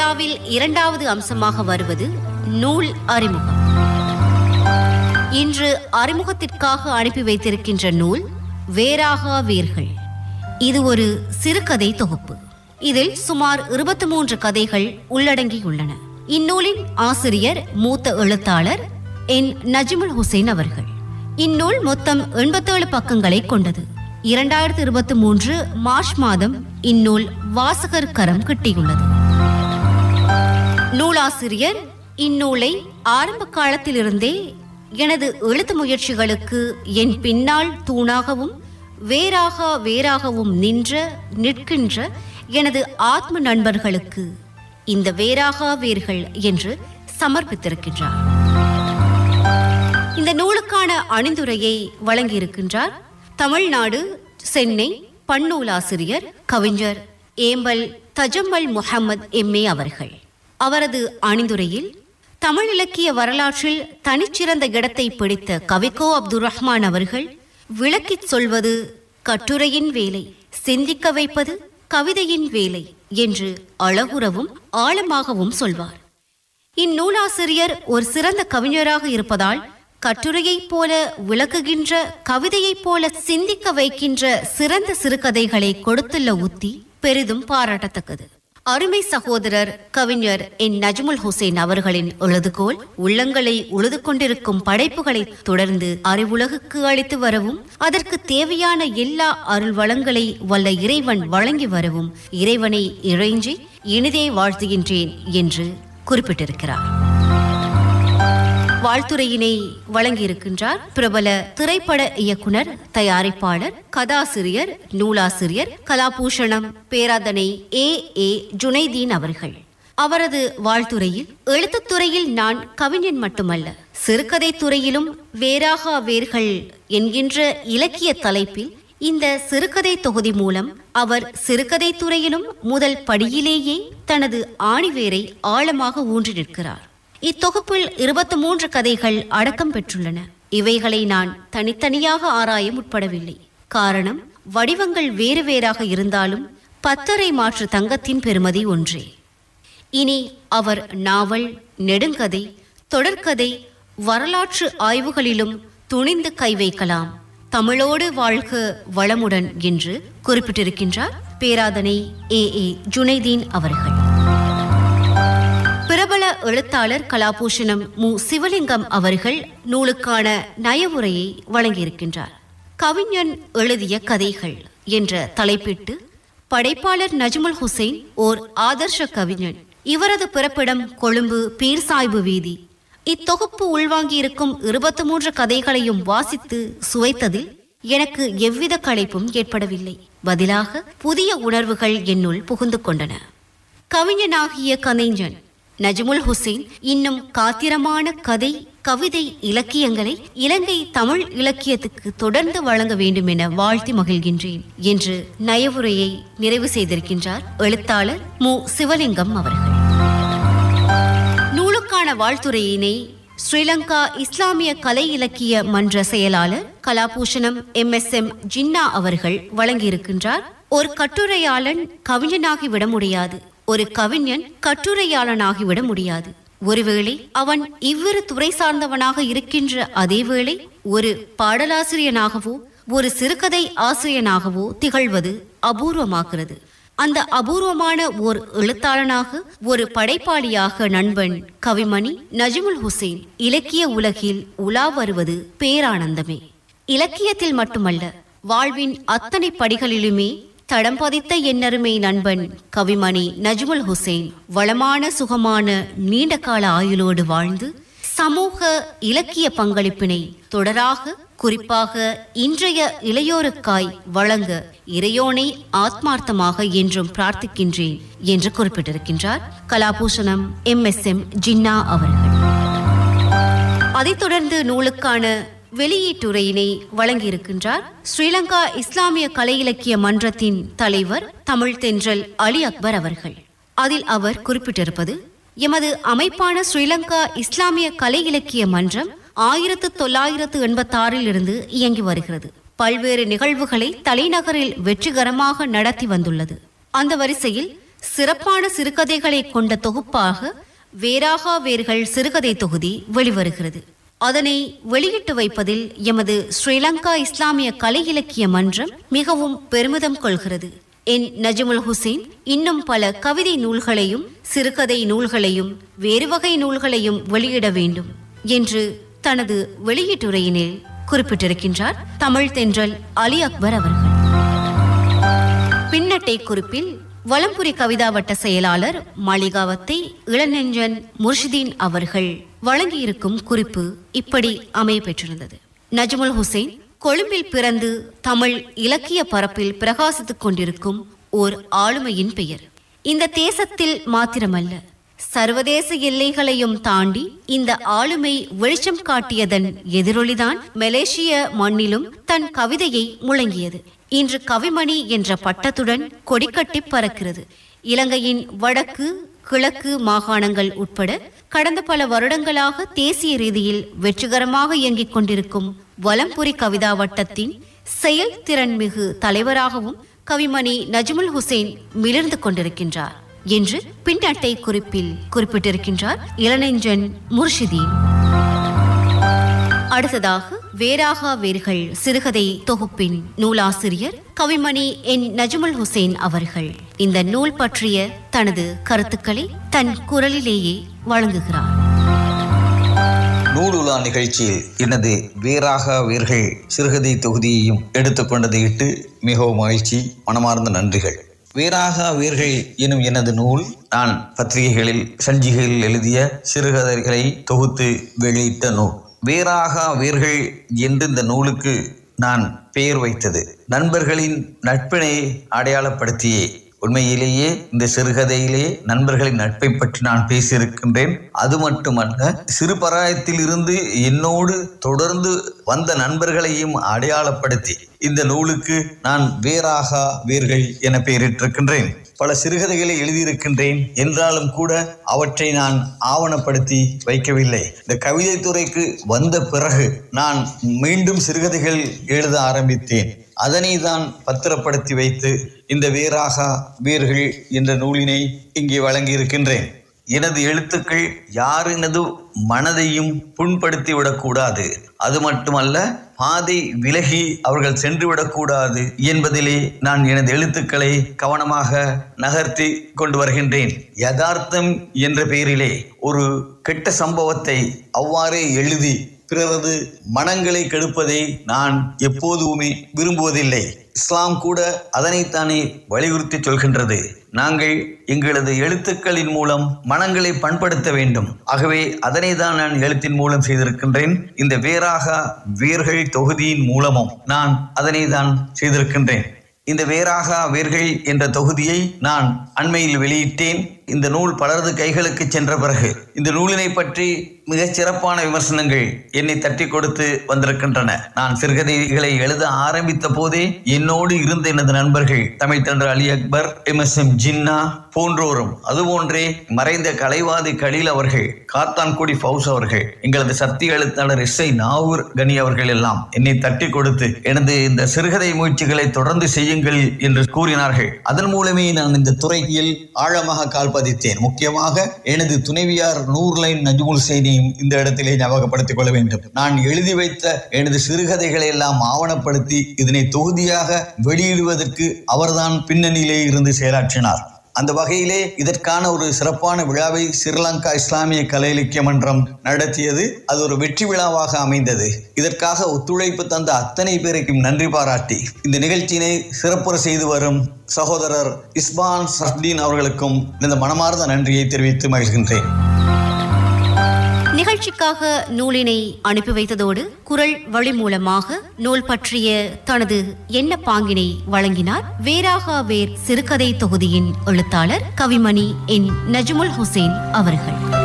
விழாவில் இரண்டாவது அம்சமாக வருவது நூல் அறிமுகம் இன்று அறிமுகத்திற்காக அனுப்பி வைத்திருக்கின்ற நூல் வேராகா வேர்கள் இது ஒரு சிறுகதை தொகுப்பு இதில் சுமார் இருபத்தி மூன்று கதைகள் உள்ளடங்கியுள்ளன இந்நூலின் ஆசிரியர் மூத்த எழுத்தாளர் என் நஜிமுல் ஹுசைன் அவர்கள் இந்நூல் மொத்தம் எண்பத்தேழு பக்கங்களை கொண்டது இரண்டாயிரத்தி இருபத்தி மூன்று மார்ச் மாதம் இந்நூல் வாசகர் கரம் கிட்டியுள்ளது நூலாசிரியர் இந்நூலை ஆரம்ப காலத்திலிருந்தே எனது எழுத்து முயற்சிகளுக்கு என் பின்னால் தூணாகவும் வேறாக வேறாகவும் நின்ற நிற்கின்ற எனது ஆத்ம நண்பர்களுக்கு இந்த வேறாக வேர்கள் என்று சமர்ப்பித்திருக்கின்றார் இந்த நூலுக்கான அணிந்துரையை வழங்கியிருக்கின்றார் தமிழ்நாடு சென்னை பன்னூலாசிரியர் கவிஞர் ஏம்பல் தஜம்மல் முஹம்மது எம்ஏ அவர்கள் அவரது அணிந்துரையில் தமிழ் இலக்கிய வரலாற்றில் தனிச்சிறந்த இடத்தை பிடித்த கவிக்கோ அப்துல் ரஹ்மான் அவர்கள் விளக்கிச் சொல்வது கட்டுரையின் வேலை சிந்திக்க வைப்பது கவிதையின் வேலை என்று அழகுறவும் ஆழமாகவும் சொல்வார் இந்நூலாசிரியர் ஒரு சிறந்த கவிஞராக இருப்பதால் கட்டுரையைப் போல விளக்குகின்ற கவிதையைப் போல சிந்திக்க வைக்கின்ற சிறந்த சிறுகதைகளை கொடுத்துள்ள உத்தி பெரிதும் பாராட்டத்தக்கது அருமை சகோதரர் கவிஞர் என் நஜ்முல் ஹுசைன் அவர்களின் எழுதுகோல் உள்ளங்களை உழுது கொண்டிருக்கும் படைப்புகளை தொடர்ந்து அறிவுலகுக்கு அளித்து வரவும் அதற்கு தேவையான எல்லா அருள் வளங்களை வல்ல இறைவன் வழங்கி வரவும் இறைவனை இறைஞ்சி இனிதே வாழ்த்துகின்றேன் என்று குறிப்பிட்டிருக்கிறார் வாழ்த்துறையினை வழங்கியிருக்கின்றார் பிரபல திரைப்பட இயக்குனர் தயாரிப்பாளர் கதாசிரியர் நூலாசிரியர் கலாபூஷணம் பேராதனை ஏ ஏ ஜுனைதீன் அவர்கள் அவரது வாழ்த்துறையில் எழுத்துத் துறையில் நான் கவிஞன் மட்டுமல்ல சிறுகதை துறையிலும் வேறாகா வேர்கள் என்கின்ற இலக்கிய தலைப்பில் இந்த சிறுகதை தொகுதி மூலம் அவர் சிறுகதை துறையிலும் முதல் படியிலேயே தனது ஆணிவேரை ஆழமாக ஊன்றி நிற்கிறார் இத்தொகுப்பில் இருபத்தி மூன்று கதைகள் அடக்கம் பெற்றுள்ளன இவைகளை நான் தனித்தனியாக ஆராய முற்படவில்லை காரணம் வடிவங்கள் வேறு வேறாக இருந்தாலும் பத்தரை மாற்று தங்கத்தின் பெருமதி ஒன்றே இனி அவர் நாவல் நெடுங்கதை தொடர்கதை வரலாற்று ஆய்வுகளிலும் துணிந்து கை வைக்கலாம் தமிழோடு வாழ்க வளமுடன் என்று குறிப்பிட்டிருக்கின்றார் பேராதனை ஏ ஏ ஜுனைதீன் அவர்கள் பிரபல எழுத்தாளர் கலாபூஷணம் மு சிவலிங்கம் அவர்கள் நூலுக்கான நயவுரையை வழங்கியிருக்கின்றார் கவிஞன் எழுதிய கதைகள் என்ற தலைப்பிட்டு படைப்பாளர் நஜ்முல் ஹுசைன் ஓர் ஆதர்ஷ கவிஞன் இவரது பிறப்பிடம் கொழும்பு பீர்சாய்பு வீதி இத்தொகுப்பு உள்வாங்கியிருக்கும் இருபத்தி மூன்று கதைகளையும் வாசித்து சுவைத்ததில் எனக்கு எவ்வித களைப்பும் ஏற்படவில்லை பதிலாக புதிய உணர்வுகள் என்னுள் புகுந்து கொண்டன கவிஞனாகிய கலைஞன் நஜ்முல் ஹுசைன் இன்னும் காத்திரமான கதை கவிதை இலக்கியங்களை இலங்கை தமிழ் இலக்கியத்துக்கு தொடர்ந்து வழங்க வேண்டும் என வாழ்த்தி மகிழ்கின்றேன் என்று நயவுரையை நிறைவு செய்திருக்கின்றார் எழுத்தாளர் மு சிவலிங்கம் அவர்கள் நூலுக்கான வாழ்த்துறையினை ஸ்ரீலங்கா இஸ்லாமிய கலை இலக்கிய மன்ற செயலாளர் Kalabhushanam M S M Jinnah அவர்கள் வழங்கியிருக்கின்றார் ஒரு கட்டுரையாளன் கவிஞனாகி விட முடியாது ஒரு கவிஞன் கட்டுரையாளனாகிவிட முடியாது ஒருவேளை அவன் இவ்விரு துறை சார்ந்தவனாக இருக்கின்ற அதேவேளை ஒரு பாடலாசிரியனாகவோ ஒரு சிறுகதை ஆசிரியனாகவோ திகழ்வது அபூர்வமாகிறது அந்த அபூர்வமான ஓர் எழுத்தாளனாக ஒரு படைப்பாளியாக நண்பன் கவிமணி நஜ்முல் ஹுசைன் இலக்கிய உலகில் உலா வருவது பேரானந்தமே இலக்கியத்தில் மட்டுமல்ல வாழ்வின் அத்தனை படிகளிலுமே தடம் பதித்த என்னருமை நண்பன் கவிமணி நஜ்முல் ஹுசைன் வளமான சுகமான நீண்ட கால ஆயுளோடு வாழ்ந்து சமூக இலக்கிய பங்களிப்பினை தொடராக குறிப்பாக இன்றைய இளையோருக்காய் வழங்க இறையோனை ஆத்மார்த்தமாக என்றும் பிரார்த்திக்கின்றேன் என்று குறிப்பிட்டிருக்கின்றார் Kalabhushanam M S M Jinnah அவர்கள் அதைத் தொடர்ந்து நூலுக்கான வெளியீட்டுரையினை வழங்கியிருக்கின்றார் ஸ்ரீலங்கா இஸ்லாமிய கலை இலக்கிய மன்றத்தின் தலைவர் தமிழ் தென்றல் அலி அக்பர் அவர்கள் அதில் அவர் குறிப்பிட்டிருப்பது எமது அமைப்பான ஸ்ரீலங்கா இஸ்லாமிய கலை இலக்கிய மன்றம் ஆயிரத்து தொள்ளாயிரத்து எண்பத்தாறில் இருந்து இயங்கி வருகிறது பல்வேறு நிகழ்வுகளை தலைநகரில் வெற்றிகரமாக நடத்தி வந்துள்ளது அந்த வரிசையில் சிறப்பான சிறுகதைகளை கொண்ட தொகுப்பாக வேராகா வேர்கள் சிறுகதை தொகுதி வெளிவருகிறது அதனை வெளியிட்டு வைப்பதில் எமது ஸ்ரீலங்கா இஸ்லாமிய கலை இலக்கிய மன்றம் மிகவும் பெருமிதம் கொள்கிறது என் நஜமுல் ஹுசேன் இன்னும் பல கவிதை நூல்களையும் சிறுகதை நூல்களையும் வேறு வகை நூல்களையும் வெளியிட வேண்டும் என்று தனது வெளியீட்டுரையினில் குறிப்பிட்டிருக்கின்றார் தமிழ் தென்றல் அலி அக்பர் அவர்கள் பின்னட்டை குறிப்பில் வலம்புரி கவிதா வட்ட செயலாளர் மாளிகாவத்தை இளநெஞ்சன் முர்ஷிதீன் அவர்கள் வழங்கியிருக்கும் குறிப்பு இப்படி அமைய பெற்றிருந்தது நஜ்முல் ஹுசைன் கொழும்பில் பிறந்து தமிழ் இலக்கிய பரப்பில் பிரகாசித்துக் கொண்டிருக்கும் ஓர் ஆளுமையின் பெயர் இந்த தேசத்தில் மாத்திரமல்ல சர்வதேச எல்லைகளையும் தாண்டி இந்த ஆளுமை வெளிச்சம் காட்டியதன் எதிரொலிதான் மலேசிய மண்ணிலும் தன் கவிதையை முழங்கியது இன்று கவிமணி என்ற பட்டத்துடன் கொடிக்கட்டி பறக்கிறது இலங்கையின் வடக்கு கிழக்கு மாகாணங்கள் உட்பட கடந்த பல வருடங்களாக தேசிய ரீதியில் வெற்றிகரமாக இயங்கிக் கொண்டிருக்கும் வலம்புரி கவிதா வட்டத்தின் செயல்திறன் மிகு தலைவராகவும் கவிமணி நஜ்முல் ஹுசைன் மிளிர்ந்து கொண்டிருக்கின்றார் என்று பின்னட்டை குறிப்பில் குறிப்பிட்டிருக்கின்றார் இளநெஞ்சன் முர்ஷிதீன் அடுத்ததாக வேராகா வேர்கள் சிறுகதை தொகுப்பின் நூலாசிரியர் கவிமணி என் நஜ்முல் ஹுசைன் அவர்கள் இந்த நூல் பற்றிய தனது கருத்துக்களை தன் குரலிலேயே வழங்குகிறார் நூலுலா நிகழ்ச்சியில் எனது வேறாக வேர்கள் சிறுகதை தொகுதியையும் எடுத்துக்கொண்டதை இட்டு மிகவும் மகிழ்ச்சி மனமார்ந்த நன்றிகள் வேறாக வேர்கள் எனும் எனது நூல் நான் பத்திரிகைகளில் சஞ்சிகைகளில் எழுதிய சிறுகதைகளை தொகுத்து வெளியிட்ட நூல் வேறாக வேர்கள் என்று இந்த நூலுக்கு நான் பெயர் வைத்தது நண்பர்களின் நட்பினை அடையாளப்படுத்தியே உண்மையிலேயே இந்த சிறுகதையிலே நண்பர்களின் நட்பை பற்றி நான் பேசியிருக்கின்றேன் அது மட்டுமல்ல சிறு பராயத்தில் இருந்து என்னோடு தொடர்ந்து வந்த நண்பர்களையும் அடையாளப்படுத்தி இந்த நூலுக்கு நான் வேறாகா வேர்கள் என பெயரிட்டிருக்கின்றேன் பல சிறுகதைகளை எழுதியிருக்கின்றேன் என்றாலும் கூட அவற்றை நான் ஆவணப்படுத்தி வைக்கவில்லை இந்த கவிதை துறைக்கு வந்த பிறகு நான் மீண்டும் சிறுகதைகள் எழுத ஆரம்பித்தேன் அதனை தான் பத்திரப்படுத்தி வைத்து இந்த வேறாகா வேர்கள் என்ற நூலினை இங்கே வழங்கியிருக்கின்றேன் எனது எழுத்துக்கள் யாரினது மனதையும் புண்படுத்தி விடக்கூடாது அது மட்டுமல்ல பாதை விலகி அவர்கள் சென்று விடக்கூடாது என்பதிலே நான் எனது எழுத்துக்களை கவனமாக நகர்த்தி கொண்டு வருகின்றேன் யதார்த்தம் என்ற பெயரிலே ஒரு கெட்ட சம்பவத்தை அவ்வாறே எழுதி பிறரது மனங்களை கெடுப்பதை நான் எப்போதுமே விரும்புவதில்லை இஸ்லாம் கூட அதனைத்தானே வலியுறுத்தி சொல்கின்றது நாங்கள் எங்களது எழுத்துக்களின் மூலம் மனங்களை பண்படுத்த வேண்டும் ஆகவே அதனை தான் நான் எழுத்தின் மூலம் செய்திருக்கின்றேன் இந்த வேறாக வேர்கள் தொகுதியின் மூலமும் நான் அதனை தான் செய்திருக்கின்றேன் இந்த வேறாக வேர்கள் என்ற தொகுதியை நான் அண்மையில் வெளியிட்டேன் இந்த நூல் பலரது கைகளுக்கு சென்ற பிறகு இந்த நூலினை பற்றி மிகச் சிறப்பான விமர்சனங்கள் என்னை தட்டி கொடுத்து வந்திருக்கின்றன நான் சிறுகதைகளை எழுத ஆரம்பித்த போதே என்னோடு இருந்த எனது நண்பர்கள் Tamil thunder Ali Akbar M S M Jinnah போன்றோரும் அதுபோன்றே மறைந்த கலைவாதி கலீல் அவர்கள் காத்தான்குடி ஃபவுஸ் அவர்கள் எங்களது சக்தி எழுத்தாளர் எஸ் ஐ நாவூர் கனி அவர்கள் எல்லாம் என்னை தட்டி கொடுத்து எனது இந்த சிறுகதை முயற்சிகளை தொடர்ந்து செய்யுங்கள் என்று கூறினார்கள் அதன் மூலமே நான் இந்த துறையில் ஆழமாக கால் பதித்தேன் முக்கியமாக எனது துணைவியார் நூர்லைன் நஜ்முல் செய்தியும் இந்த இடத்திலே ஞாபகப்படுத்திக் கொள்ள வேண்டும் நான் எழுதி வைத்த எனது சிறுகதைகளை எல்லாம் ஆவணப்படுத்தி இதனை தொகுதியாக வெளியிடுவதற்கு அவர்தான் பின்னணியிலே இருந்து செயலாற்றினார் அந்த வகையிலே இதற்கான ஒரு சிறப்பான விழாவை ஸ்ரீலங்கா இஸ்லாமிய கலை இலக்கிய மன்றம் நடத்தியது அது ஒரு வெற்றி விழாவாக அமைந்தது இதற்காக ஒத்துழைப்பு தந்த அத்தனை பேருக்கும் நன்றி பாராட்டி இந்த நிகழ்ச்சியினை சிறப்புற செய்து வரும் சகோதரர் இஸ்பான் சஃப்தீன் அவர்களுக்கும் இந்த மனமார்ந்த நன்றியை தெரிவித்து மகிழ்கின்றேன் நிகழ்ச்சிக்காக நூலினை அனுப்பி வைத்ததோடு குரல் வழி மூலமாக நூல் பற்றிய தனது எண்ண பாங்கினை வழங்கினார் வேராகா வேர் சிறுகதை தொகுதியின் எழுத்தாளர் கவிமணி என் நஜ்முல் ஹுசேன் அவர்கள்